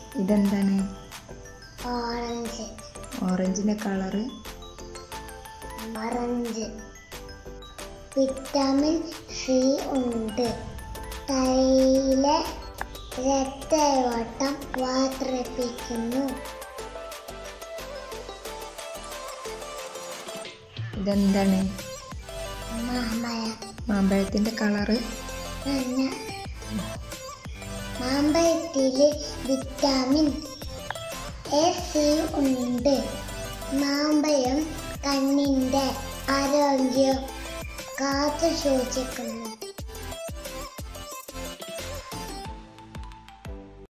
ഇതെന്താണ് ഓറഞ്ച് ഓറഞ്ചിൻ്റെ colour orange vitamin C ഉണ്ട് തൈല രക്തയോട്ടം വർദ്ധിപ്പിക്കുന്നു ഇതെന്താണ് മാമ്പഴം മാമ്പഴത്തിൻ്റെ കളറ് മഞ്ഞ മാമ്പഴത്തിൽ വിറ്റാമിൻ എ സി ഉണ്ട് മാമ്പഴം കണ്ണിൻ്റെ ആരോഗ്യം കാത്തു സൂക്ഷിക്കുന്നു